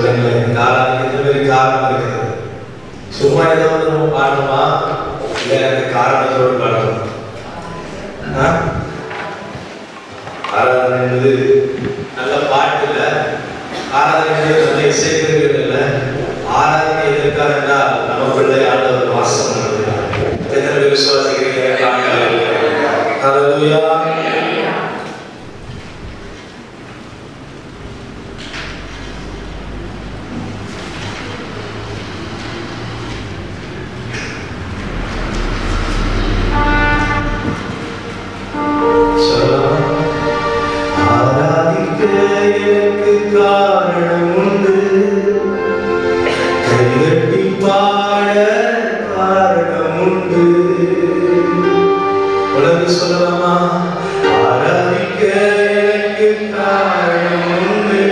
சொல்லுங்களேன் இந்த ஆராதனைக்கு ஒரு காரணம் இருக்குது சும்மா ஏதோ ஒன்று நம்ம பாடணுமா இல்லை எனக்கு காரணத்தோடு பாடணும் ஆ? ஆராதனை என்பது நல்ல பாட்டு இல்லை ஆராதனை என்பது நல்ல இசைக்கருவிகள் இல்லை ஆராதனை எதற்காக என்றால் நமக்குள்ள ஆண்டவர் வாசம் பண்ணுகிறார் எத்தனை பேர் விசுவாசிக்கிறீங்க ஹalleluya சொல்லலாம் ஆராதிக்க எனக்கு காரணம் உண்டு கைதட்டி பாட காரணம் உண்டு உலகு சொல்லலாமா ஆராதிக்க எனக்கு காரணம் உண்டு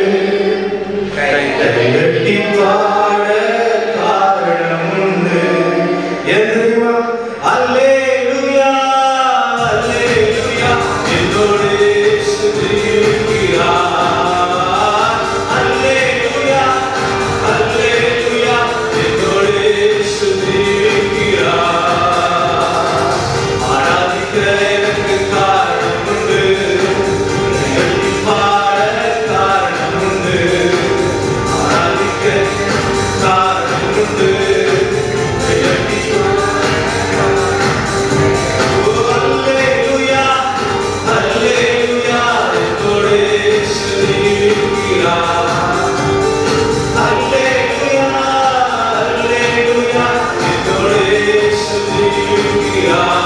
கைதட்டி பாட காரணம் உண்டு என் தெரியுமா அல்லேலூயா அல்லேலூயா என்னோடு இயேசு இருக்கிறார் அல்லேலூயா அல்லேலூயா என்னோடு இயேசு இருக்கிறார் ஆராதிக்க எனக்கு காரணம் உண்டு கைதட்டி பாட காரணம் உண்டு ஆராதிக்க காரணம் உண்டு கைதட்டி அல்லேலூயா அல்லேலூயா என்னோடு இயேசு இருக்கிறார் அல்லேலூயா அல்லேலூயா என்னோடு இயேசு இருக்கிறார்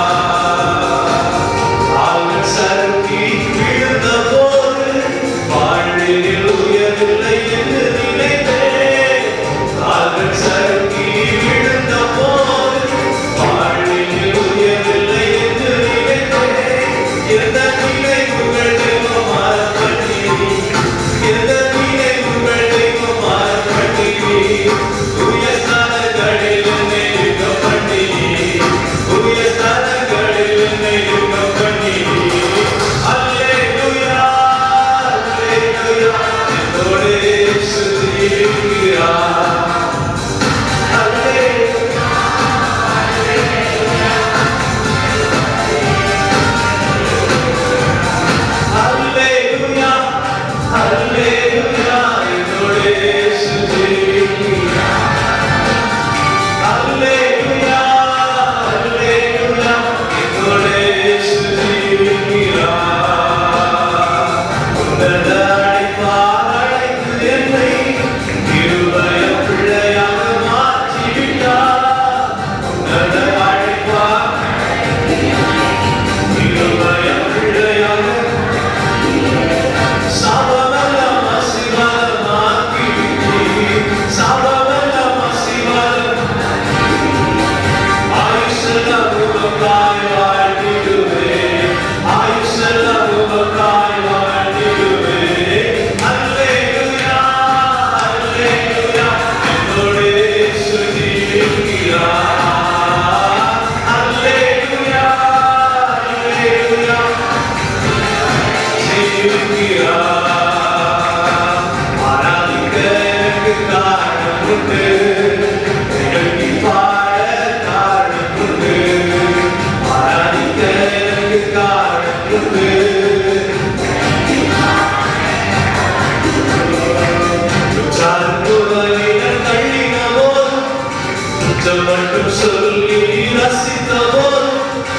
ஆழ்ந்த சறுக்கி விழுந்தபோது வாழ்வில் உயரவில்லை என்று நினைத்தேன் ஆழ்ந்த சறுக்கி விழுந்தபோது வாழ்வில் உயரவில்லை என்று நினைத்தேன் எந்த நினைவுகள் தெய்வம் மாறப்பட்டி எந்த நினைவுகள் தெய்வம் மாறப்பட்டி தூய ஸ்தானங்களில் என்னை இருக்கப்பட்டி தூய ஸ்தானங்களில் என்னை இருக்கப்பட்டி அல்லேலூயா அல்லேலூயா என்னோடு இயேசு இருக்கிறார் அல்லேலூயா அல்லேலூயா அல்லேலூயா என்னோடு இயேசு இருக்கிறார் அல்லேலூயா அல்லேலூயா என்னோடு இயேசு இருக்கிறார் உன்னத அழைப்பார் அழைத்து என்னை இருதய பிள்ளையாக மாற்றிவிட்டார் உன்னத அழைப்பார் இருதய பிள்ளையாக சாபமெல்லாம் ஆசீர்வாதமாக்கி விட்டீர். சாபமெல்லாம் ஆசீர்வாதம். ஆயுசெல்லாம் உமக்காய் வாழ்ந்திடுவேன். ஆயுசெல்லாம் உமக்காய் வாழ்ந்திடுவேன். அல்லேலூயா, அல்லேலூயா, என்னோடு இயேசு இருக்கிறார். அல்லேலூயா, அல்லேலூயா, மட்டும் சொல்லி ரசித்த போதும்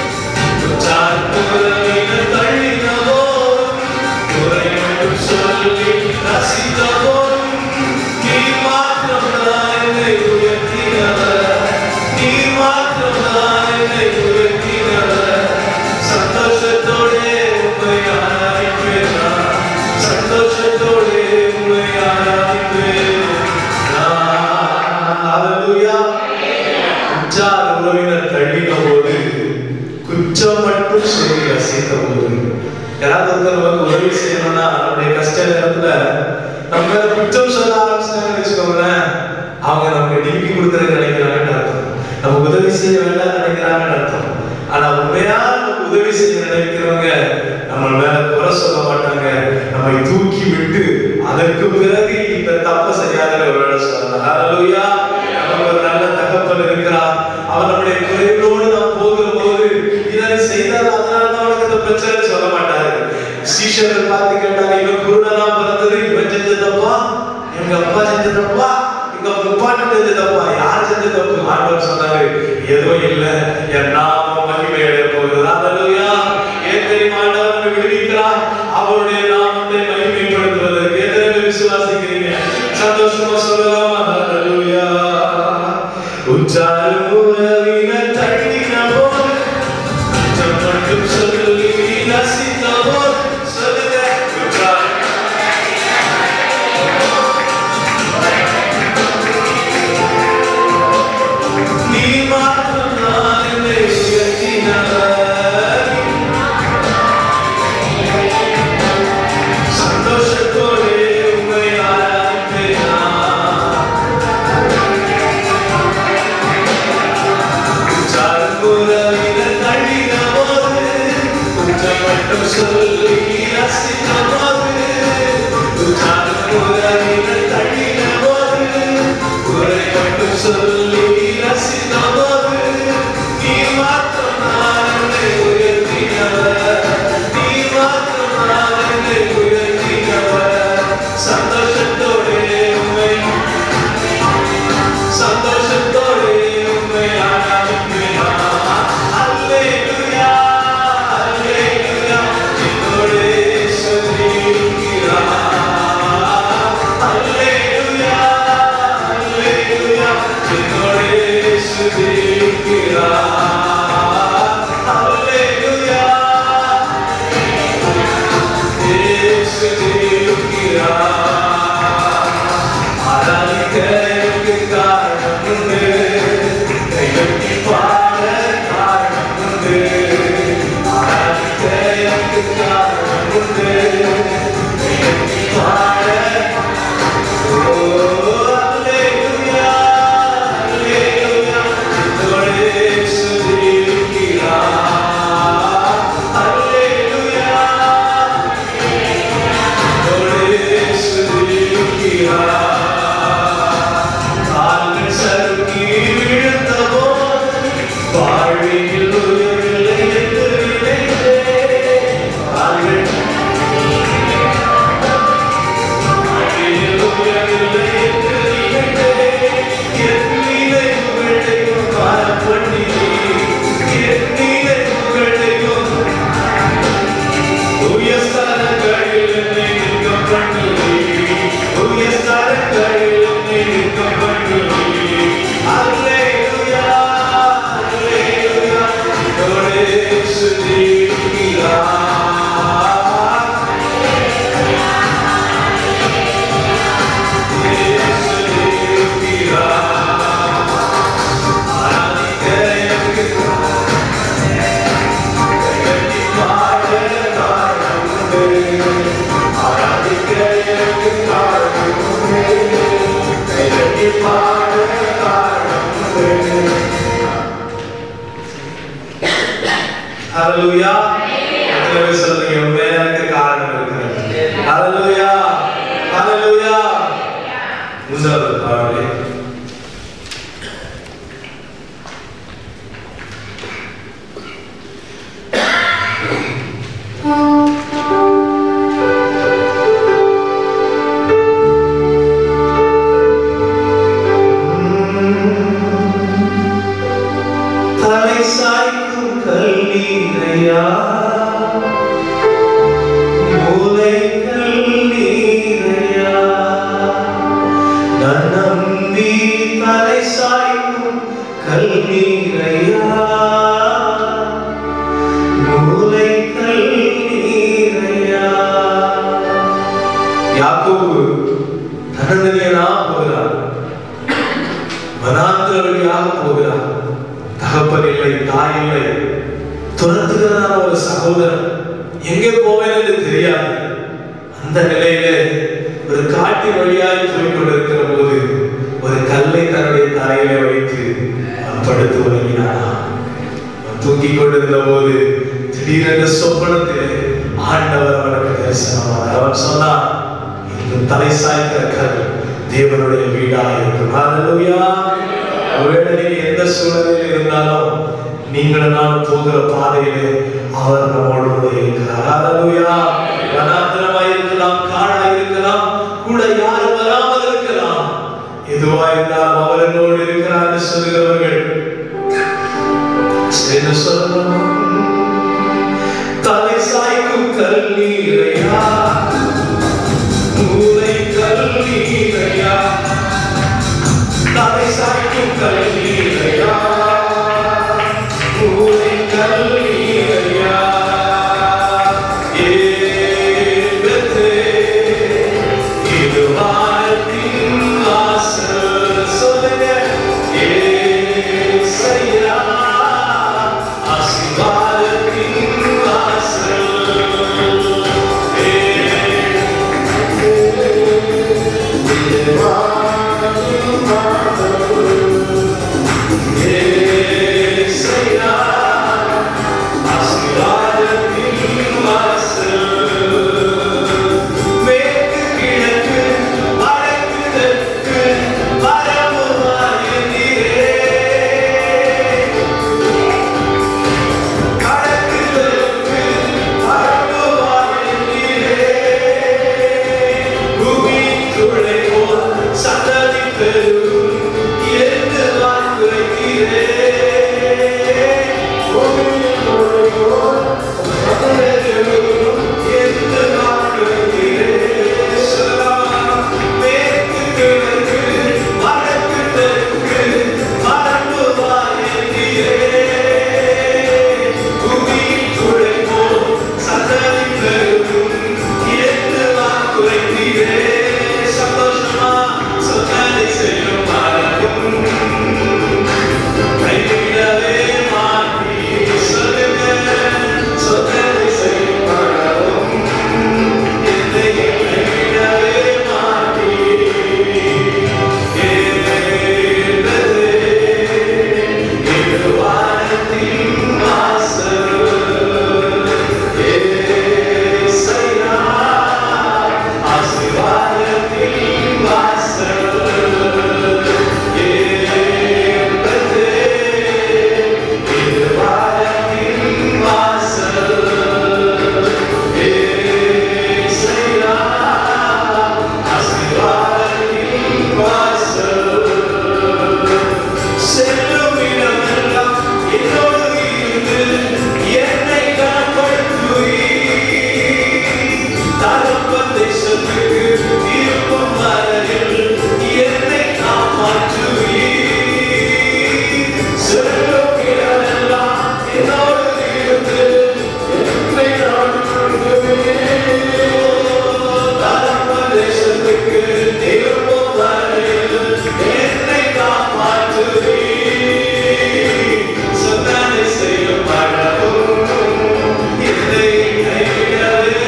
உறவினர் தள்ளின போது குற்றம் மட்டும் சொல்லி ரசித்த போது யாராவது ஒருத்தர் நமக்கு உதவி செய்யணும்னா நம்முடைய கஷ்ட நேரத்துல நம்ம மேல குற்றம் சொல்ல ஆரம்பிச்சாங்கன்னு வச்சுக்கோங்களேன் அவங்க நமக்கு டிபி கொடுக்கறது நினைக்கிறாங்கன்னு அர்த்தம் நமக்கு உதவி செய்ய வேண்டாம் நினைக்கிறாங்கன்னு அர்த்தம் ஆனா உண்மையா நமக்கு உதவி செய்ய நினைக்கிறவங்க நம்ம மேல குறை சொல்ல மாட்டாங்க நம்மை தூக்கி விட்டு அதற்கு பிறகு இந்த தப்ப செய்யாத ஒரு எங்க அப்பா செஞ்ச தப்பா எங்க முப்பாட்டு செஞ்ச தப்பா யார் செஞ்ச தப்பு ஆண்டவர் சொன்னாரு எதுவும் இல்ல என் நாமம் மகிமை அடைய போகுது அல்லேலூயா ஏன் தெரியுமா ஆண்டவர் நம்மை விடுவிக்கிறார் அவருடைய நாமத்தை மகிமைப்படுத்துவதற்கு எத்தனை பேர் விசுவாசிக்கிறீங்க சந்தோஷமா சொல்லலாமா அல்லேலூயா உச்சாரும் உறவினர் தட்டின போது உச்சம் மட்டும் சொல்லி ரசித்த போது சொல்லுங்க உச்சாரும் நீ மாற்றம் நான் என்னை உயர்த்தினவர். சந்தோஷத்தோடு உம்மை ஆராதிப்பேன் நான். உற்சாகமுறவினர் தள்ளின போது, குற்றம் மட்டும் சொல்லி ரசித்த போது, உற்சாகமுறவினர் தள்ளின போது, குறை மட்டும் சொல்லி ரசித்த போது, நீ மாத்திரம் நான் என்னை உயர்த்தினவர். நீ மாத்திரம் நான் என்னை உயர்த்தினவர். சந்தோஷத்தோடு உம்மை சந்தோஷத்தோடு உம்மை ஆராதிக்கிறேன். அல்லேலூயா, அல்லேலூயா, என்னோடு சொல்லியிருக்கிறார். அல்லேலூயா, அல்லேலூயா, என்னோடு சொல்லியிருக்கிறார். அல்லேலூயா, இயேசு இருக்கிறார். ஆராதிக்க எனக்கு காரணம் உண்டு. கைகட்டி பாட காரணம் உண்டு. ஆராதிக்க எனக்கு காரணம் உண்டு. கைகட்டி பாட ஓ, அல்லேலூயா, அல்லேலூயா, என்னோடு இயேசு இருக்கிறார். அல்லேலூயா, என்னோடு இயேசு இருக்கிறார். கால்கள் சறுக்கி விழுந்தபோது, வாழ்வில் உயரவில்லை என்று நினைத்தேன். கால்கள் வாழ்வில் உயரவில்லை என்று நினைத்தேன். என் நினைவுகளையும் காணப்பண்ணி, என் நினைவுகளையும் உயர்ஸ்தலங்களில் என்னை நிற்க பண்ணுவீர். உயர்ஸ்தலங்களில் என்னை நிற்க பண்ணுவீர். அல்லேலூயா, அல்லேலூயா, என்னோடு இயேசு இருக்கிறார். இயேசு இருக்கிறார். ஆராதிக்க எனக்கு கைகட்டி பாட காரணம் உண்டு. ஆராதிக்க எனக்கு காரணம் உண்டு. கைகட்டி பாட காரணம் உண்டு. ஹalleluya எத்தனை பேர் சொல்றீங்க உண்மையா எனக்கு காரணம் இருக்கிறது ஹalleluya ஹalleluya மூன்றாவது பாடலே தலை சாய்க்கும் கல்லீரையா மூலை கல்லீரையா நான் நம்பி தலை சாய்க்கும் கல்லீரையா மூலை கல்லீரையா யாக்கோபு தனதனியனா போகிறார் வனாந்திர வழியாக போகிறார் தகப்பன் இல்லை தாய் இல்லை துரத்துகிறான ஒரு சகோதரன் எங்கே போவேன் என்று தெரியாது அந்த நிலையிலே ஒரு காட்டின் வழியாய் போய் கொண்டிருக்கிற போது ஒரு கல்லை தன்னுடைய தலையிலே வைத்து அவன் படுத்து உறங்கினானா அவன் தூங்கிக் கொண்டிருந்த போது திடீரென்று சொப்பனத்திலே ஆண்டவர் அவனுக்கு தரிசனமானார் அவன் சொன்னான் இந்த தலை சாய்க்கிற கல் தேவனுடைய வீடாக இருக்கும் ஹalleluya ஒருவேளை நீங்க எந்த சூழ்நிலையில் இருந்தாலும் நீங்கள் நான் போகிற பாதையிலே அவர் நம்மோடு கூட இருக்கிறார் ஹalleluya வனாந்திரமாய் இருக்கலாம் காடாய் இருக்கலாம் கூட யாரும் வராமல் இருக்கலாம் எதுவா இருந்தாலும் அவர் என்னோடு இருக்கிறார் என்று சொல்லுகிறவர்கள் என்ன சொல்லணும் தலை சாய்க்கும் கல்லீரையா மூளை கல்லீரையா தலை சாய்க்கும் கல்லீரையா மூளை கல்லீரையா ஏகத்தே இது வானத்தின் வாசல் சொல்லுங்க ஏசையா ஆசீர்வாதத்தின் வாசல் ஏசையா ஆசீர்வாதத்தின் வாசல் மேற்கு கிழக்கு வடக்கு தெற்கு வரமுமாயிருந்தீரே கடக்கு தெற்கு வரமுமாயிருந்தீரே பூமி துளை போல் சந்ததி பெருகும் என்று வாக்குரைத்தீரே பூமி துளை போல் சந்ததி பெருகும் என்று வாக்குரைத்தீரே சொல்லலாம் மேற்கு கிழக்கு வடக்கு தெற்கு வரமுமாயிருந்தீரே பூமி துளை போல் சந்ததி பெருகும் என்று வாக்குரைத்தீரே சந்தோஷமா சொன்னதை செய்யும் மறக்கும் கைவிடவே மாட்டி சொல்லுங்க சொன்னதை செய்யும் மறக்கும் என்னை கைவிடவே மாட்டி ஏதே இது வானத்தின் வாசல் ஏசையா ஆசீர்வாதத்தின் வாசல் ஏற்பதே இது வானத்தின் வாசல் ஏசையா ஆசீர்வாதத்தின் வாசல் செல்லும் இடமெல்லாம் என்னோடு இருந்து என்னை கனப்படுத்துவீர். தகப்பன் தேசத்துக்கு திரும்பும் வரையில் என்னை காப்பாற்றுவீர். செல்லும் இடமெல்லாம் என்னோடு இருந்து என்னை கனப்படுத்துவீர். தகப்பன் தேசத்துக்கு திரும்பும் வரையில் என்னை காப்பாற்றுவீர். சொன்னதை செய்யும் பழகும் என்னை கைவிடவே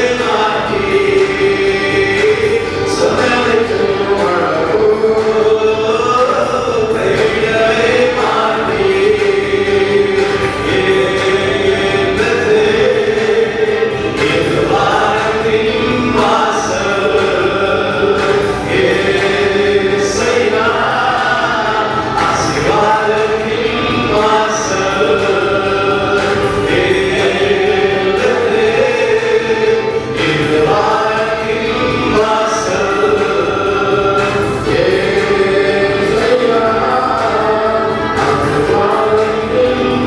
மாட்டீர். சொன்னதை செய்யும் பழகும் கைவிடவே மாட்டீர். ஏகத்தே இது வானத்தின் வாசல். ஏசையா ஆசீர்வாதத்தின் வாசல். ஏகத்தே இது வானத்தின் வாசல். ஏசையா ஆசீர்வாதத்தின்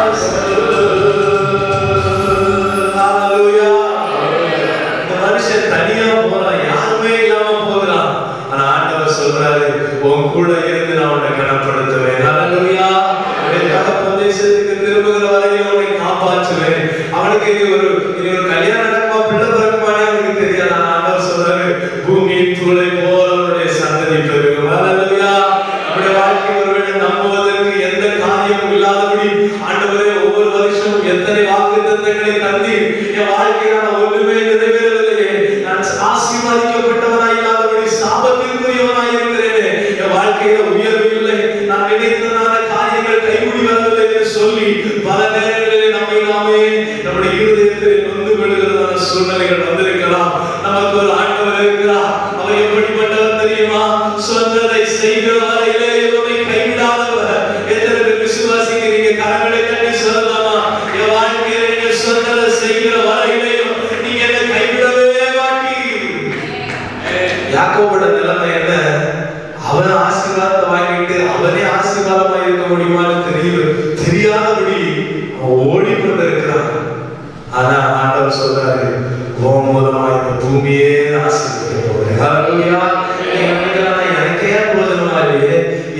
வாசல். ஹalleluya. இந்த மனுஷன் தனியா போறான் யாருமே இல்லாம போகிறான் ஆனா ஆண்டவர் சொல்றாரு உன் கூட இருந்து நான் உன்னை கனப்படுத்துவேன் ஹalleluya. உன்னை தகப்பன் தேசத்துக்கு திரும்புகிற வரையும் உன்னை காப்பாற்றுவேன் அவனுக்கு இனி ஒரு இனி ஒரு கல்யாணம் நடக்குமா பிள்ளை பிறக்குமானே அவனுக்கு தெரியாது ஆனா ஆண்டவர் சொல்றாரு பூமியின் தூளை போல அவனுடைய சந்ததி பெருகும் ஹalleluya. நம்முடைய வாழ்க்கை ஒருவேளை நம்புவதற்கு எந்த காரியமும் இல்லாதபடி ஆண்டவரே ஒவ்வொரு வருஷமும் எத்தனை வாக்கு தத்தங்களை தந்தீர் என் வாழ்க்கையில் நான் ஒன்றுமே நிறைவேறவில்லையே நான் ஆசீர்வதிக்கப்பட்டவனாய் இல்லாதபடி சாபத்திற்குரியவனாய் இருக்கிறேனே என் வாழ்க்கையில உயர்வு இல்லை நான் நினைத்ததான காரியங்கள் கைகூடி வரவில்லை என்று சொல்லி பல நேரங்களிலே நம்மை நாமே நம்முடைய இருதயத்தில் நொந்து விழுகிற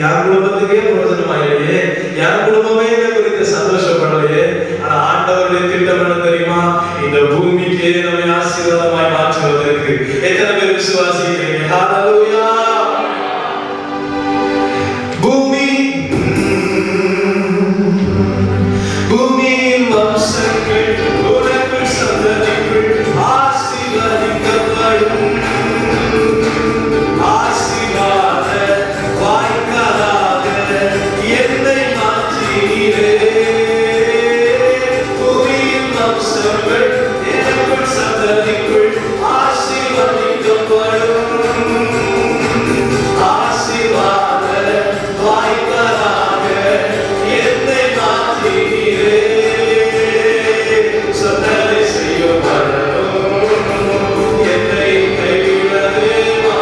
என் குடும்பத்துக்கே பிரயோஜனமா இல்லையே என் குடும்பமே இதை குறித்து சந்தோஷப்படலையே ஆனா ஆண்டவருடைய திட்டம் என்ன தெரியுமா இந்த பூமிக்கே நம்மை ஆசீர்வாதமாய் மாற்றுவதற்கு எத்தனை பேர் விசுவாசிக்கிறீங்க ஹalleluya பூமி பூமியின் வம்சங்கள் உனக்கு சந்ததிகள் ஆசீர்வதிக்கப்படும் ஆசீர்வாத வாய்க்காலாக என்னை மாற்றினீரே. பூமியின் வம்சங்கள் எனக்குள் சந்ததிக்குள் ஆசீர்வதிக்கப்படும். ஆசீர்வாத வாய்க்காலாக என்னை மாற்றினீரே. சொன்னதை செய்யப்படணும். என்னை கைவிடவே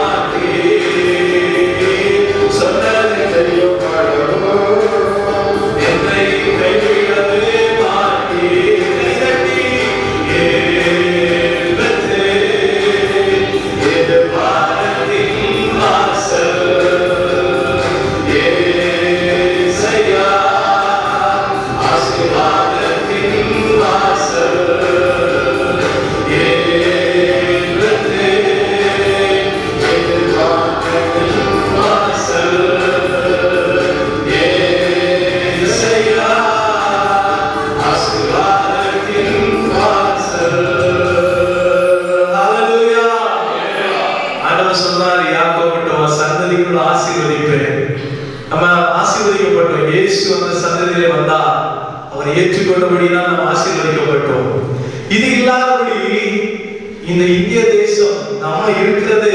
மாட்டீர். சொன்னதை செய்யப்படணும். என்னை கைவிடவே மாட்டீர். இதட்டி ஏற்பது எதிர்பாரத்தின் வாசல். ஏசையா, ஆசீர்வாதத்தின் வாசல். ஏற்பது எதிர்பாரத்தின் வாசல். ஏசையா, ஆசீர்வாதத்தின் வாசல். ஹalleluya. ஆண்டவர் சொன்னார் யாக்கோபுட்ட உன் சந்ததிக்குள் ஆசீர்வதிப்பேன் நம்ம ஆசீர்வதிக்கப்பட்டோம் இயேசு அந்த சந்ததியிலே வந்தா அவர் ஏற்றுக்கொண்டபடிதான் நாம் ஆசீர்வதிக்கப்பட்டோம் இது இல்லாதபடி இந்த இந்திய தேசம் நம்ம இருக்கிறது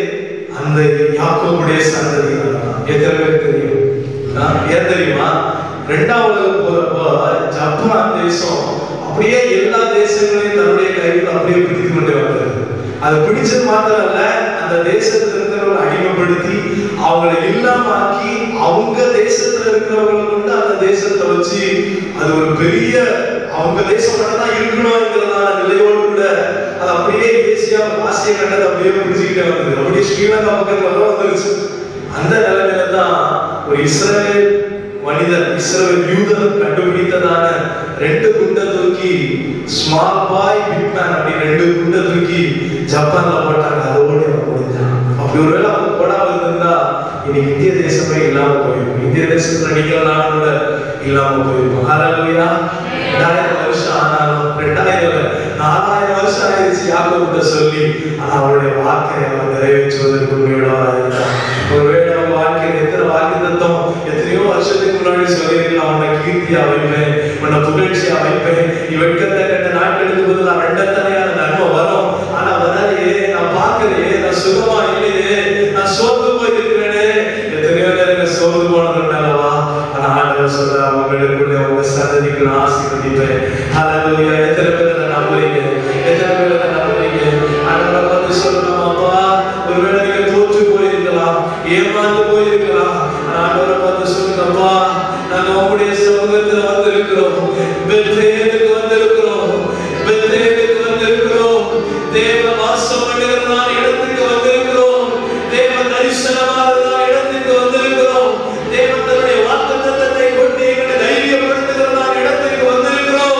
அந்த யாக்கோபுடைய சந்ததி எத்தனை பேர் தெரியும் ஆ, ஏன் தெரியுமா ரெண்டாம் உலக போறப்போ ஜப்பான் தேசம் அப்படியே எல்லா தேசங்களையும் தன்னுடைய கையில் அப்படியே பிடித்து கொண்டு வந்தது அது பிடிச்சது மாத்திரம் இல்ல அந்த தேசத்துல இருக்கிறவங்களை அடிமைப்படுத்தி அவங்களை இல்லாமாக்கி அவங்க தேசத்துல இருக்கிறவங்களை கொண்டு அந்த தேசத்தை வச்சு அது ஒரு பெரிய அவங்க தேசம் மட்டும் தான் இருக்கணும்ங்கிறதான நிலையோடு கூட அது அப்படியே ஏசியா ஆசிய கண்டத்தை அப்படியே பிடிச்சிக்கிட்டே வந்தது அப்படியே ஸ்ரீலங்கா பக்கத்துல வர வந்துருச்சு அந்த நிலைமையில தான் ஒரு இஸ்ரேல் மனிதன் இஸ்ரேல் யூதன் கண்டுபிடித்ததான ரெண்டு குண்டை தூக்கி ஸ்மால் பாய் பிக் மேன் அப்படி ரெண்டு குண்டை தூக்கி ஜப்பான்ல போட்டாங்க அதோட அவன் முடிஞ்சான் அப்படி ஒருவேளை அவங்க போடாம இருந்தா இன்னைக்கு இந்திய தேசமே இல்லாம போயிருக்கும் இந்திய தேசத்துல நீங்களும் நானும் கூட இல்லாம போயிருக்கும் ஹalleluya ரெண்டாயிரம் வருஷம் ஆனாலும் ரெண்டாயிரம் இல்ல, நாலாயிரம் வருஷம் ஆயிடுச்சு யாக்கோபிட்ட சொல்லி ஆனா அவருடைய வாக்கை அவர் நிறைவேற்றுவதற்கு உண்மையுள்ளவராக இருந்தார் ஒருவேளை அவங்க வாழ்க்கையில் எத்தனை வாக்கு தத்துவம் எத்தனையோ வருஷத்துக்கு முன்னாடி சொல்லியிருக்கலாம் உன்னை கீர்த்தியா வைப்பேன் உன்னை புகழ்ச்சியா வைப்பேன் நீ வெட்கத்தை கண்ட நாட்களுக்கு பதில் ரெண்டத்தனையான நன்மை வரும் ஆனா வராதையே நான் பார்க்கலையே நான் சுகமா இல்லையே நான் சோர்ந்து போயிருக்கிறேனே எத்தனையோ நேரங்கள் சோர்ந்து போனதுனாலவா ஆனா ஆண்டவர் சொல்ற அவங்களுக்குள்ள உங்க சந்ததிக்கு நான் ஆசீர்வதிப்பேன் ஹalleluya எத்தனை பேர் அதை நம்புறீங்க எத்தனை பேர் அதை நம்புறீங்க ஆண்டவரை பார்த்து சொல்லணும் அப்பா ஒருவேளை நீங்க தோற்று போயிருக்கலாம் ஏமாந்து போயிருக்கலாம் ஆனா ஆண்டவரை பார்த்து சொல்லுங்கப்பா நாங்க உங்களுடைய சமூகத்துல வந்திருக்கிறோம் பெத்தேலுக்கு வந்திருக்கிறோம் பெத்தேலுக்கு வந்திருக்கிறோம் தேவ வாசம் பண்ணுகிறதான இடத்துக்கு வந்திருக்கிறோம் தேவ தரிசனமானதான இடத்துக்கு வந்திருக்கிறோம் தேவன் தன்னுடைய வாக்குத்தத்தத்தை கொண்டு எங்களை தைரியப்படுத்துகிறதான இடத்துக்கு வந்திருக்கிறோம்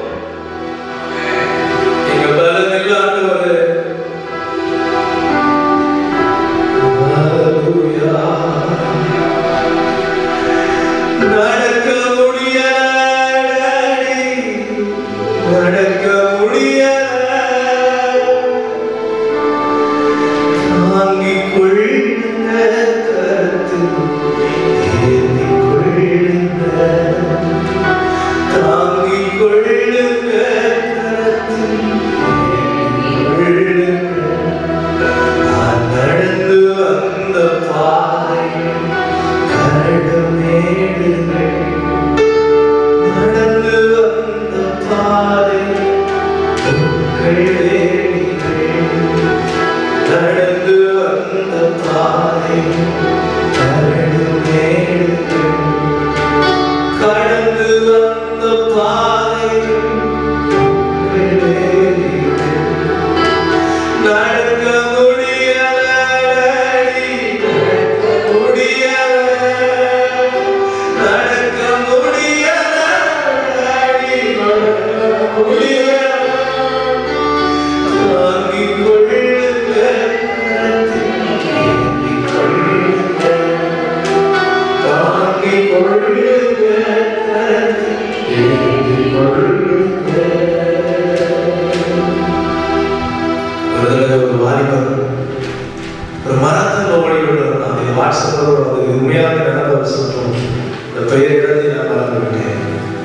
எங்க பலன் எல்லாம் ஆண்டவரே நடக்க முடியல நடக்க முடியல தாங்கிக் கொள்ளுங்க கருத்து ஏந்திக் கொள்ளுங்க தாங்கிக் கொள்ளுங்க கருத்து ஏந்திக் கொள்ளுங்க நான் நடந்து வந்த பாதை கரடு மேடுகள் நடந்து வந்த பாதை உங்கள் வேலிகள் நடந்து வந்த பாதை கரடு மேடுகள் கடந்து வந்த பாதை உங்கள் வேலிகள் நடக்க முடியல நடக்க முடியல ஒரு தடவை ஒரு வாலிபர் ஒரு மரத்தில் ஓடி கொண்டிருந்தான் இது வாட்ஸ்அப்பில் ஒரு உண்மையாக நடந்த சொல்றோம் இந்த பெயர் இடத்தை நான் மறந்து விட்டேன்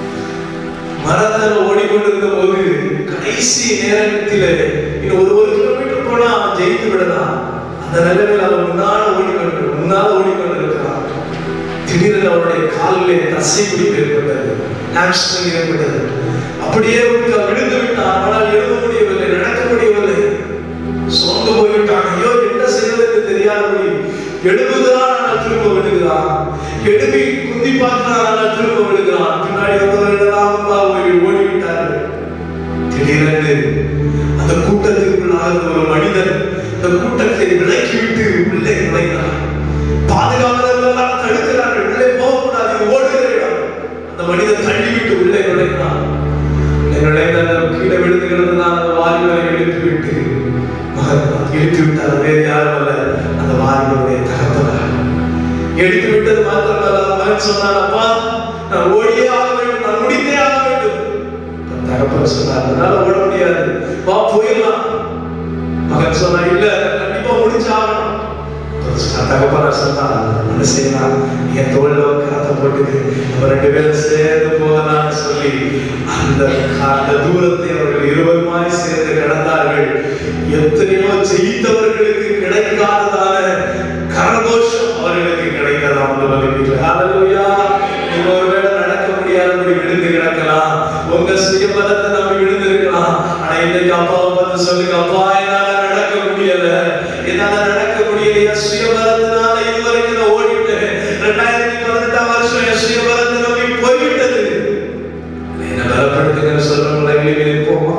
மரத்தில் ஓடிக்கொண்டிருந்த போது கடைசி நேரத்தில் இன்னும் ஒரு ஒரு கிலோமீட்டர் போனா அவன் ஜெயித்து விடலாம் அந்த நிலைமையில் அவன் முன்னால ஓடிக்கொண்டு முன்னால ஓடிக்கொண்டிருக்கிறான் திடீரென அவருடைய காலிலே தசை பிடிப்பு ஏற்பட்டது ஆக்சிடென்ட் ஏற்பட்டது அப்படியே விட்டு அவன் விழுந்து விட்டான் ஆனால் எழுத முடியவில்லை நடக்க முடியவில்லை சோர்ந்து போய்விட்டான் ஐயோ என்ன செய்வது என்று தெரியாதபடி எழுதுகிறான் ஆனால் திரும்ப விழுகிறான் எழுப்பி குந்தி பார்க்கிறான் ஆனால் திரும்ப விழுகிறான் பின்னாடி வந்தவர்களெல்லாம் முன்பாக ஓடி ஓடிவிட்டார்கள் திடீரென்று அந்த கூட்டத்திற்குள்ளாக ஒரு மனிதன் அந்த கூட்டத்தை விலக்கிவிட்டு உள்ளே நுழைந்தார் பாதுகாவலர்கள் தடுக்கிறார்கள் உள்ளே போகக்கூடாது இது ஓடுகிற இடம் அந்த மனிதன் தள்ளிவிட்டு உள்ளே நுழைந்தான் உள்ளே நுழைந்த அந்த கீழே விழுந்து கிடந்தான் அந்த வாலிபரை எழுப்பி விட்டு மகன் எழுப்பி விட்டார் வேறு யாரும் அல்ல அந்த வாலிபருடைய தகப்பனார் எழுப்பி விட்டது மாத்திரமல்ல அந்த மகன் சொன்னான் அப்பா நான் ஓடியே ஆக வேண்டும் நான் முடித்தே ஆக வேண்டும் அந்த தகப்பன் சொன்னார் அதனால ஓட முடியாது வா போயிடலாம் மகன் சொன்னா இல்ல கண்டிப்பா முடிச்சாகணும் தகப்பன சொன்னா என்ன செய்யலாம் என் தோல்ல ஒரு கரத்தை போட்டுக்கு நம்ம ரெண்டு பேரும் சேர்ந்து போகலாம்னு சொல்லி அந்த அந்த தூரத்தை அவர்கள் இருவருமாய் சேர்ந்து கடந்தார்கள் எத்தனையோ ஜெயித்தவர்களுக்கு கிடைக்காததான கரகோஷம் அவர்களுக்கு கிடைத்ததாம் ஹalleluya நீங்க ஒருவேளை நடக்க முடியாதபடி விழுந்து கிடக்கலாம் உங்க சுயபலத்தை நம்பி விழுந்து இருக்கலாம் ஆனா இன்னைக்கு அப்பாவை பார்த்து சொல்லுங்க அப்பா என்னால நடக்க முடியல என்னால நடக்க முடியல என் சுயபலத்தினால இதுவரைக்கும் நான் ஓடிட்டேன் ரெண்டாயிரத்தி பதினெட்டாம் வருஷம் என் சுயபலத்தை நம்பி போய்விட்டது என்ன பலப்படுத்துங்க சொல்றவங்களை வெளியே போமா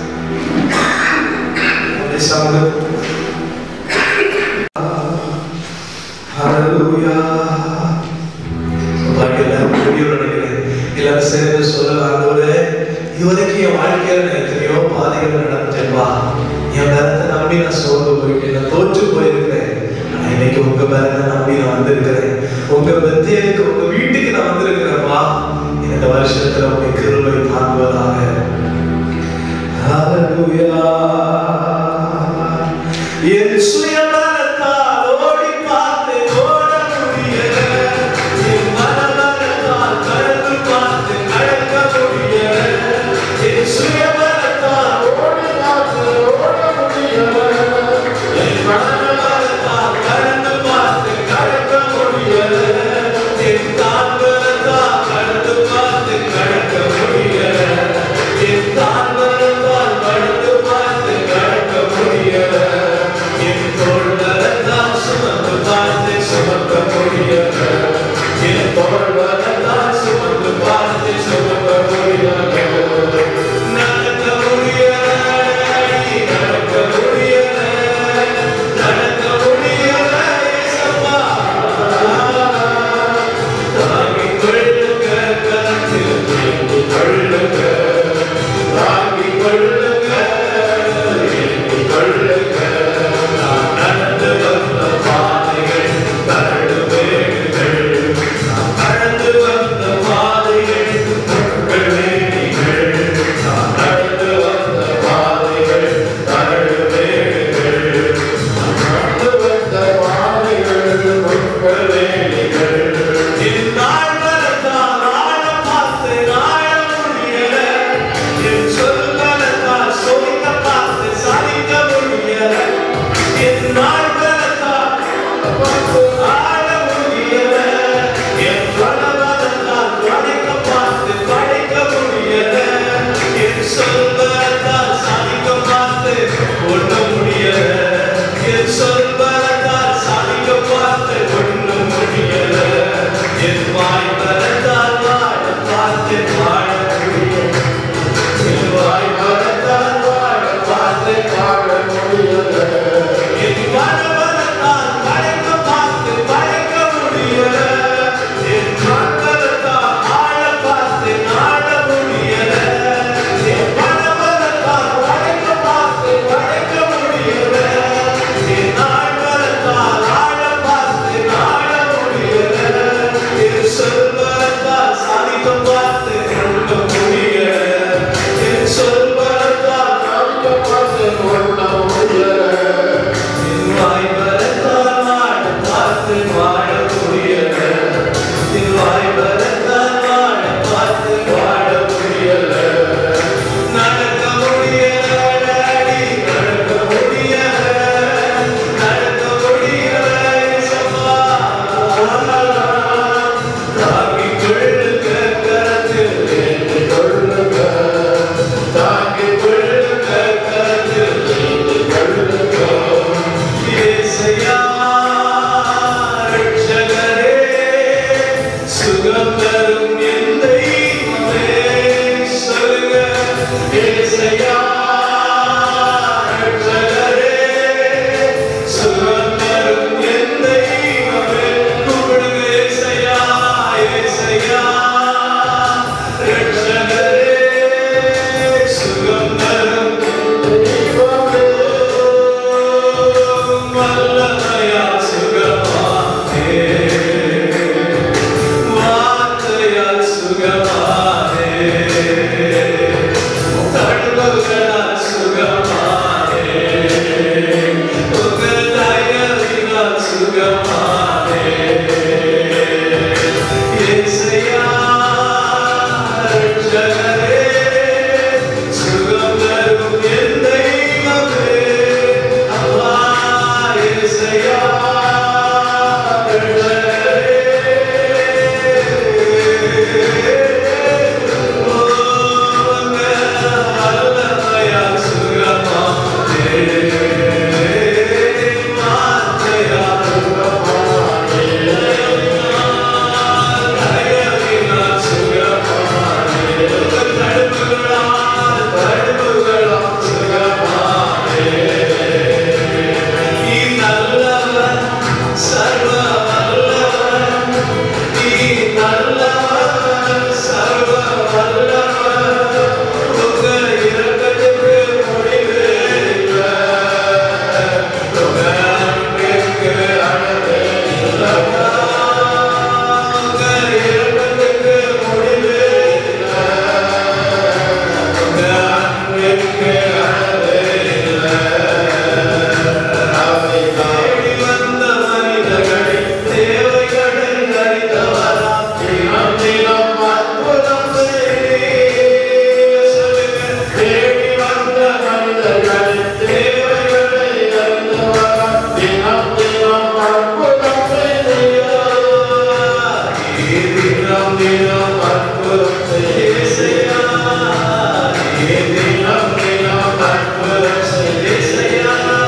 பேசாமல் Hallelujah. பாக்கி எல்லாரும் புரியும் நினைக்கிறேன் எல்லாரும் சேர்ந்து சொல்லலாம் ஆண்டவரே இதுவரைக்கும் என் வாழ்க்கையில நான் எத்தனையோ பாதைகள் நடந்துட்டேன்பா என் பலத்தை நம்பி நான் சோர்ந்து போயிட்டேன் நான் தோற்று போயிருக்கிறேன் ஆனா இன்னைக்கு உங்க பலத்தை நம்பி நான் வந்திருக்கிறேன் உங்க பத்தியலுக்கு உங்க வீட்டுக்கு நான் வந்திருக்கிறேன்ப்பா இந்த வருஷத்துல உங்க கிருபை தாங்குவதாக Hallelujah. என் சுயபலத்தால் ஓடி பார்த்து ஓட முடியல. என் மனபலத்தால் கடந்து பார்த்து கடக்க முடியல. என் சுயபலத்தால் ஓடி பார்த்து ஓட முடியல. என் மனபலத்தால் கடந்து பார்த்து கடக்க முடியல. என் தாழ்பலத்தால் கடந்து பார்த்து கடக்க முடியல. என் தாழ்பலத்தால் கடந்து பார்த்து கடக்க முடியல. என் தோள்பலத்தால் சுமந்து பார்த்து சுமக்க முடியல. என் தோள்பலத்தால் சுமந்து பார்த்து சுமக்க முடியல. நடக்க முடியல, நடக்க முடியல, நடக்க முடியல, இயேசப்பா. தாங்கிக் கொள்ளுங்க, கரத்தில் ஏந்திக் கொள்ளுங்க. தாங்கிக் கொள்ளுங்க, ஏந்திக் கொள்ளுங்க. நான் நடந்து வந்த பாதைகள் கரடு மேடுகள். நான் நடந்து வந்த பாதைகள் முட்கள் மேடுகள். நான் நடந்து வந்த பாதைகள் கரடு மேடுகள். நான் நடந்து வந்த பாதைகள் முட்கள் மேடுகள். என் நாள்பலத்தால் ஆழ பார்த்து ஆழ முடியல. என் சொல்பலத்தால் சோதிக்க பார்த்து சாதிக்க முடியல. என் நாள்பலத்தால் பார்த்து ஆழ முடியல. என் பலபலத்தால் படைக்க பார்த்து படைக்க முடியல. என் சொல்பலத்தால் சாதிக்க பார்த்து ஒண்ணும் முடியல. என் சொல்பலத்தால் சாதிக்க பார்த்து ஒண்ணும் முடியல. என் வாய் பலத்தால் வாழ பார்த்து வாழ முடியல. என் வாய் பலத்தால் வாழ பார்த்து வாழ முடியல. என் மனபலத்தால் படைக்க பார்த்து படைக்க பார்த்து வாழ முடியல என் வாய் வரத்தான் வாழ பார்த்து வாழ முடியல நடக்க முடியல டாடி நடக்க முடியல நடக்க முடியல ஏசப்பா தாங்கிக் கொள்ளுங்க கரத்தில் ஏந்திக் கொள்ளுங்க தாங்கிக் கொள்ளுங்க கரத்தில் ஏந்திக் கொள்ளுங்க ஏசையா ரட்சகரே சுகம் தரும் என் தெய்வமே சொல்லுங்க ஏசையா ரட்சகரே சுகம் தரும் என் தெய்வமே கூப்பிடுங்க ஏசையா ஏசையா ரட்சகரே சுகம் தரும் வல்லமையா சுகமானே வார்த்தையால் சுகமானே தழுவுகளால் சுகமானே உங்கள் தயவினால் சுகமானே இயேசையா ரட்சகரே சுகம் தரும் என் தெய்வமே அப்பா இயேசையா சர்வ வல்லவன் நீ நல்லவன் சர்வ வல்லவன் உங்க இரக்கத்துக்கு முடிவே இல்லை. உங்க அன்பிற்கு அளவே இல்லை. உங்க இரக்கத்துக்கு முடிவே இல்லை. உங்க அன்பிற்கு அளவே இல்லை. அவை தேடி வந்த மனிதர்களை தேவைகளை அறிந்தவரா தினம் தினம் அற்புதம் செய்தீர். சொல்லுங்க. தேடி வந்த மனிதர்களை தேவைகளை அறிந்தவரா தினம் தினம் அற்புதம் செய்தீர். நீர் தினம் தினம் அற்புதம் செய்தீர். நீர் தினம் தினம் அற்புதம் செய்தீர்.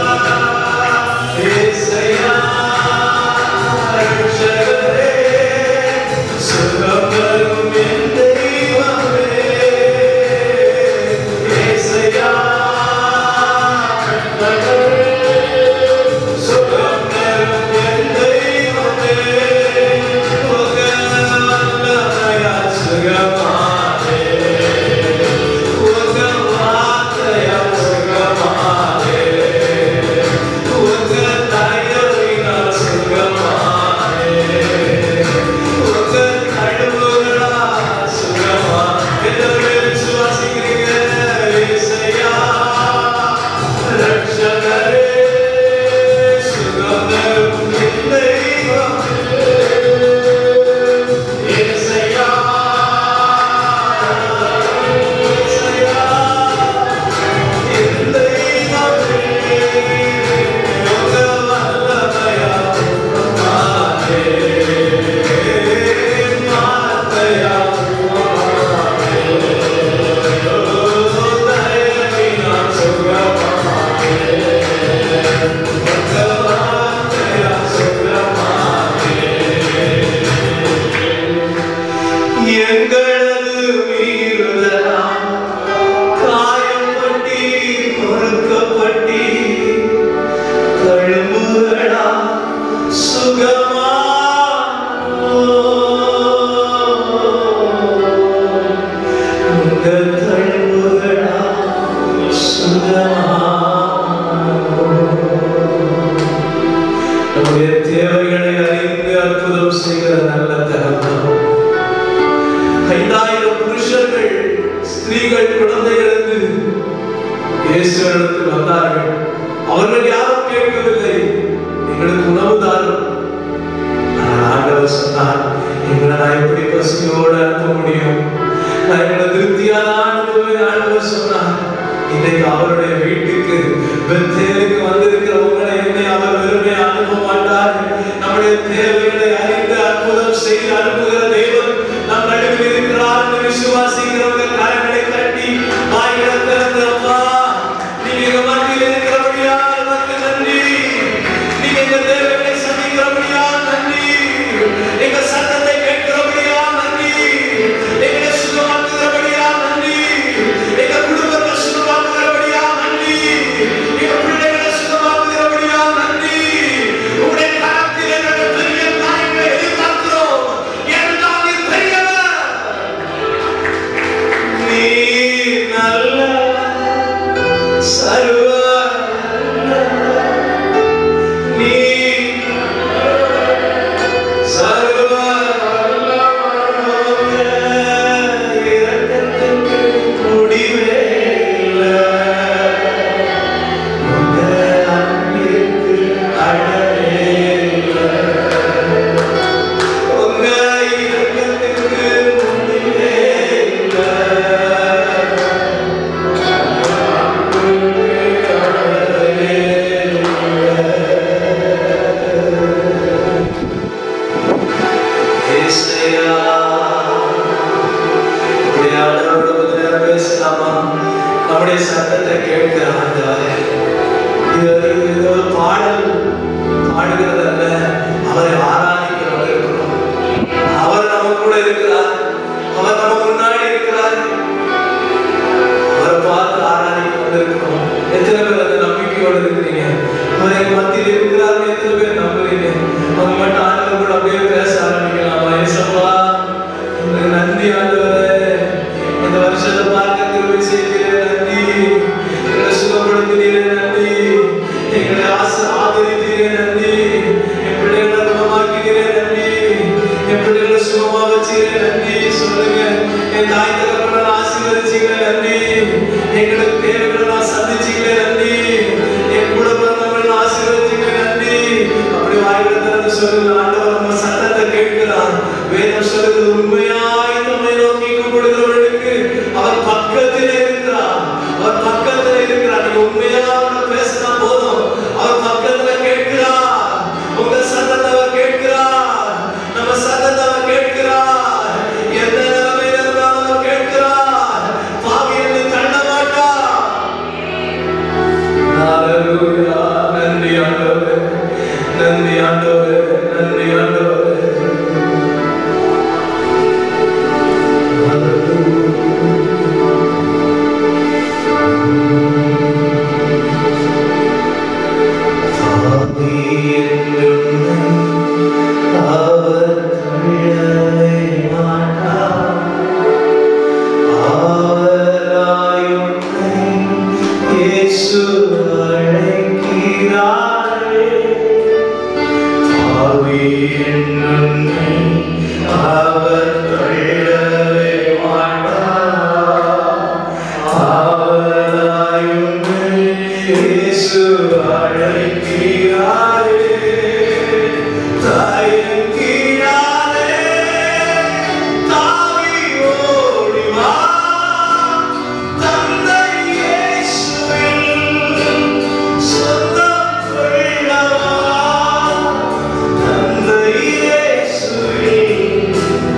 ஏசையா, ரட்சகரே, சுகம் தரும் என் தெய்வமே. ஏசையா, ரட்சகரே, சுகம் தரும் என் தெய்வமே. உங்க வல்லமையால் சுகமானே. உங்க வார்த்தையால் சுகமானே. உங்க தயவினால் சுகமானே. உங்க தழும்புகளால் சுகமா. எத்தனை பேர் விசுவாசிக்கிறீங்க? இயேசையா, ரட்சகரே, சுகம் தரும் என் தெய்வமே. இயேசையா, இயேசையா, என் தெய்வமே. உங்க வல்லமையால் மாறே. வார்த்தையால் மாறே. தயவினால் சுகமானே. உங்க வார்த்தையால் சுகமானே. எங்களது மீறுதலாம் காயப்பட்டி பொறுக்கப்பட்டி தழும்புகளா சுகமா உங்க தழும்புகளா சுகமா நம்முடைய தேவைகளை அறிந்து அற்புதம் செய்கிற நல்ல தகவல் ஐந்தாயிரம் புருஷர்கள் ஸ்திரீகள் குழந்தைகள் என்று இயேசுவிடத்தில் வந்தார்கள் அவர்கள் யாரும் கேட்கவில்லை எங்களுக்கு உணவு தாரும் தேவைகளை அறிந்து அற்புதம் செய்து அனுப்புகிற தேவன் நம் நடுவில் இருக்கிறார் என்று விசுவாசிக்கிறவங்க கரங்களை தட்டி வாய்களை திறந்து அப்பா நீங்க எங்க மத்தியில் இருக்கிறபடியா உமக்கு நன்றி நீங்க எங்க தேவைகளை சந்திக்கிறபடியா நன்றி எங்க சத்தத்தை கேட்கிறபடியா நன்றி எங்களை சுகமாக்குகிறபடியா நன்றி எங்க குடும்பத்தை சுகமாக்குகிறபடியா நன்றி எங்க பிள்ளைகளை சுகமாக்குகிறபடியா நன்றி உடைய கரத்தில் எங்கள் பெரிய காரியங்களை எதிர்பார்க்கிறோம் ஏனென்றால் நீர் பெரியவர் நீ நல்லவர் சர்வ நீ சர்வ இரக்கத்துக்கு முடிவே இல்லை. உங்க அன்பிற்கு அளவே இல்லை. உங்க இரக்கத்துக்கு முடிவே இல்லை. ஏசையா, இப்படி ஆண்டவரோடு கொஞ்ச நேரம் பேசலாமா? நம்முடைய சத்தத்தை கேட்கிற ஆண்டவரே, இது இது ஒரு பாடல் பாடுகிறது அல்ல அவரை ஆராதிக்க வந்திருக்கிறோம் அவர் நம்ம கூட இருக்கிறார் அவர் நம்ம முன்னாடி இருக்கிறார் அவரை பார்த்து ஆராதிக்க வந்திருக்கிறோம் எத்தனை பேர் அந்த நம்பிக்கையோடு இருக்கிறீங்க அவர் எங்க மத்தியில் இருக்கிறார் எத்தனை பேர் நம்புறீங்க அவங்க மட்டும் ஆண்டவர் கூட அப்படியே பேச ஆரம்பிக்கலாம் ஏசப்பா உங்களுக்கு நன்றி ஆண்டவரே இந்த வருஷத்தை பார்க்க திருவி செய்கிறேன் நன்றி எங்களை சுகப்படுத்தினீரே நன்றி எங்களை ஆசை ஆதரித்தீரே நன்றி என் பிள்ளைகளை குணமாக்கினீரே நன்றி என் பிள்ளைகளை சுகமா வச்சீரே நன்றி சொல்லுங்க என் தாய் தகப்பனை ஆசீர்வதிச்சீங்களே நன்றி எங்களுக்கு தேவைகளை சந்திச்சீங்களே நன்றி என் கூட பிறந்தவங்களை ஆசீர்வதிச்சீங்களே நன்றி அப்படி வாயில திறந்து சொல்லுங்க ஆண்டவர் நம்ம சத்தத்தை கேட்கிறார் வேதம் சொல்லுகிறது உண்மையாய் நம்மை நோக்கி கூப்பிடுகிறவர்களுக்கு அவர் பக்கத்திலே இருக்கிறார் அவர் பக்கத்திலே இருக்கிறார் நீங்க உண்மையா அவரோட பேசினா போதும் அவர் பக்கத்துல கேட்கிறார் உங்க சத்தத்தை அவர் கேட்கிறார் நம்ம சத்தத்தை அவர் கேட்கிறார் எந்த நிலைமையில இருந்தாலும் அவர் கேட்கிறார் பாவி என்னை தள்ள மாட்டார் ஹalleluya நன்றி ஆண்டவரே நன்றி ஆண்டவரே நன்றி ஆண்டவரே அவர் தள்ளவே மாட்டார் ஆவலாயுங்கள் இயேசு அழைக்கிறாரே. தாயின் கீழாலே தாவி ஓடி வா. தந்தை இயேசுவில் சொந்தம் கொள்ளவா. தந்தை இயேசுவில்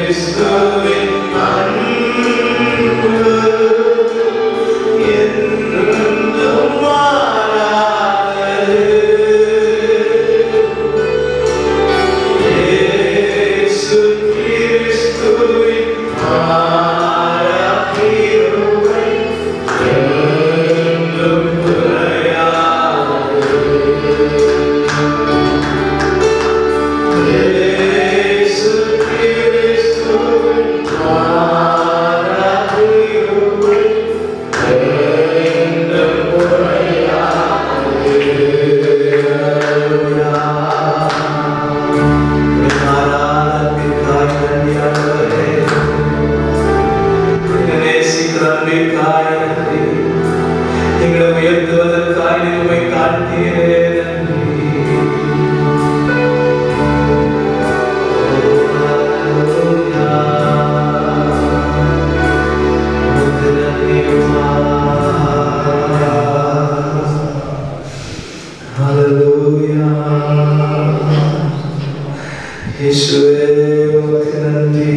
கிறிஸ்துவின் அன்பு என்றும் மாறாதது. இயேசு கிறிஸ்துவின் மாறாகிருபை என்றும் குறையாதது. இயேசு கிறிஸ்துவின் மாறாகிருபை என்றும் எங்களை உயர்த்துவதற்காக உண்மை காட்டீரே நன்றி യേശുവേ ഉമക്ക് നന്ദി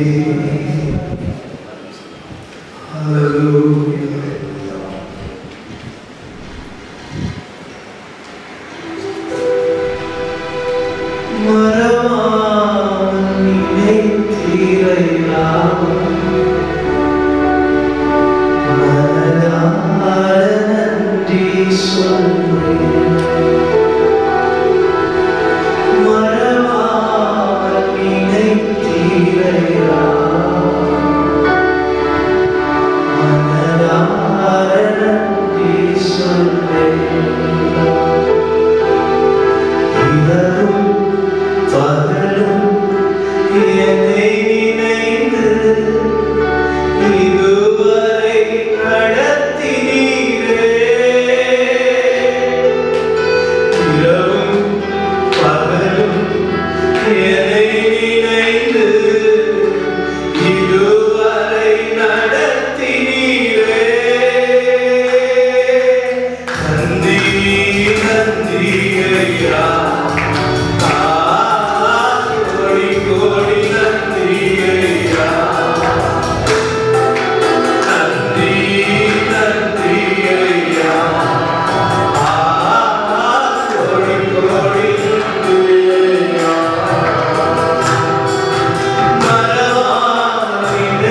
ഹല്ലേലൂയ மரமான் நினைத்தீரையா மனதார நன்றி சொல்வேன் மரமான் நினைத்தீரையா மனதார நன்றி சொல்வேன் இரவும் பகலும் என்னை நினைந்து இதுவரை நடத்தினீரே. இரவும் பகலும் என்னை நினைந்து இதுவரை நடத்தினீரே. நன்றி நன்றி ஐயா கோடி கோடி நன்றி ஐயா நன்றி நன்றி ஐயா கோடி கோடி நன்றி ஐயா மரவாணி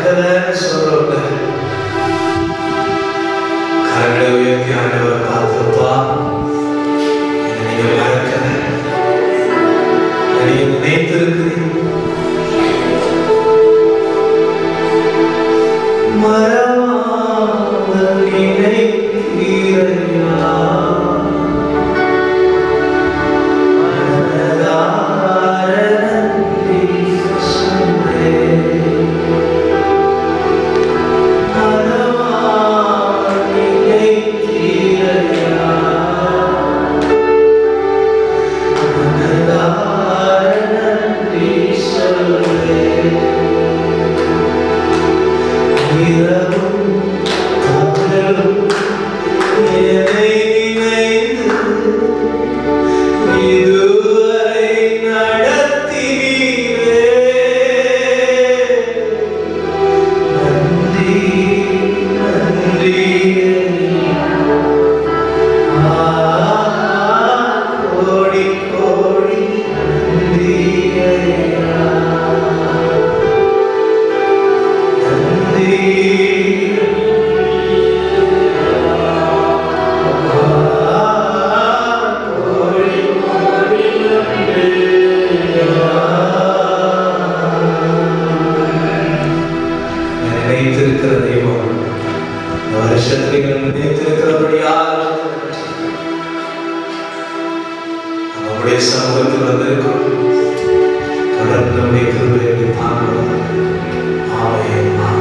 மறக்கலன்னு சொல்றோம்ல கரங்களை உயர்த்தி ஆண்டவரை பார்த்துப்பா என்னை நீங்க மறக்கல என்னை நீங்க நினைத்திருக்கிறீங்க மறவாமல் நினைத்தீரையா மனதார நன்றி சொல்வேன். மறவாமல் நினைத்தீரையா மனதார நன்றி சொல்வேன். இரவும் பகலும் என்னை நினைத்து இதுவரை நடத்தினீரே. நன்றி, நன்றி. ஆ, கோடி கோடி நன்றி ஐயா. நன்றி நினைத்திருக்கிற தெய்வம் இந்த வருஷத்தில் எங்களை நினைத்திருக்கிறபடியால் நம்முடைய சமூகத்தில் வந்திருக்கிறோம் தொடர்ந்து நம்முடைய கிருபையை தாங்குவோம் ஆமென்